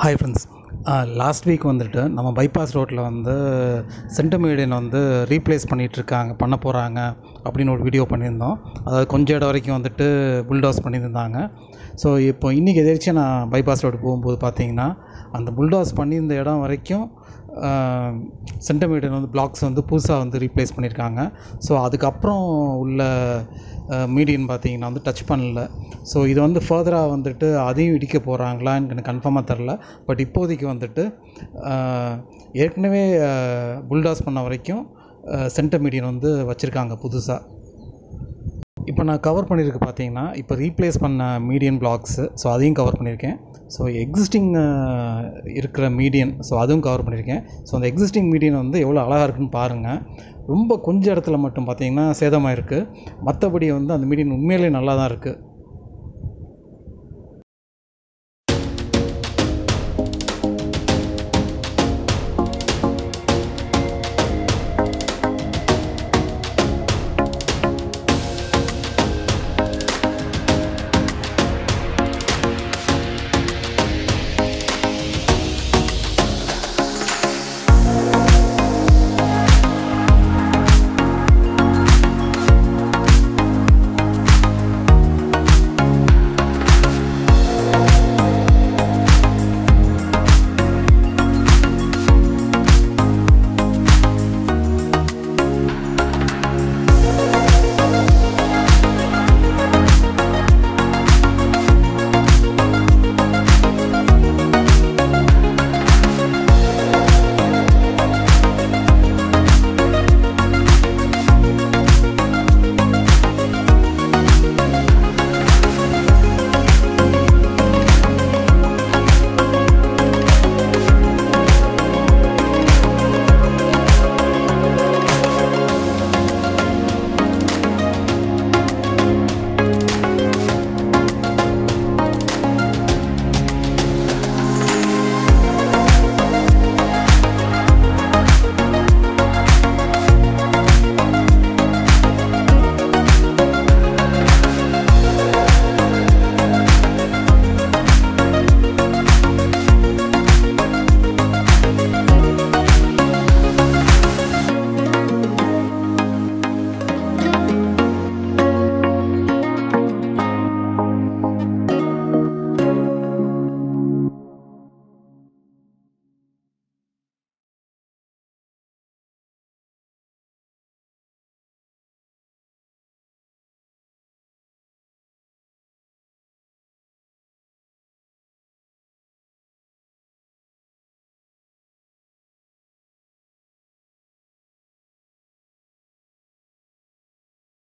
hi friends last week வந்துட்டு நம்ம bypass ரோட்டில் வந்து சென்டமீடியன் வந்து ரீப்ளேஸ் பண்ணிகிட்ருக்காங்க பண்ண போகிறாங்க அப்படின்னு ஒரு வீடியோ பண்ணியிருந்தோம் அதாவது கொஞ்சம் இடம் வரைக்கும் வந்துட்டு புல்டாஸ் பண்ணியிருந்தாங்க ஸோ இப்போ இன்றைக்கி எதிர்த்து நான் பைபாஸ் ரோடு போகும்போது பார்த்தீங்கன்னா அந்த புல்டாஸ் பண்ணியிருந்த இடம் வரைக்கும் சென்டமீடியன் வந்து பிளாக்ஸ் வந்து புதுசாக வந்து ரீப்ளேஸ் பண்ணியிருக்காங்க ஸோ அதுக்கப்புறம் உள்ள மீடியன் பார்த்தீங்கன்னா வந்து டச் பண்ணல ஸோ இது வந்து ஃபர்தராக வந்துட்டு அதையும் இடிக்க போகிறாங்களான்னு எனக்கு கன்ஃபார்மாக தெரில பட் இப்போதைக்கு வந்துட்டு அஹ், ஏற்கனவே புல்டாஸ் பண்ண வரைக்கும் சென்டர் மீடியன் வந்து வச்சுருக்காங்க புதுசாக இப்போ நான் கவர் பண்ணியிருக்கு பார்த்தீங்கன்னா இப்போ ரீப்ளேஸ் பண்ண மீடியன் பிளாக்ஸு ஸோ அதையும் கவர் பண்ணியிருக்கேன் ஸோ எக்ஸிஸ்டிங் இருக்கிற மீடியன் ஸோ அதுவும் கவர் பண்ணியிருக்கேன் ஸோ அந்த எக்ஸிஸ்டிங் மீடியன் வந்து எவ்வளோ அழகாக இருக்குன்னு பாருங்கள் ரொம்ப கொஞ்ச இடத்துல மட்டும் பார்த்தீங்கன்னா சேதமாக இருக்குது மற்றபடி வந்து அந்த மீடியன் உண்மையிலேயே நல்லா தான் இருக்குது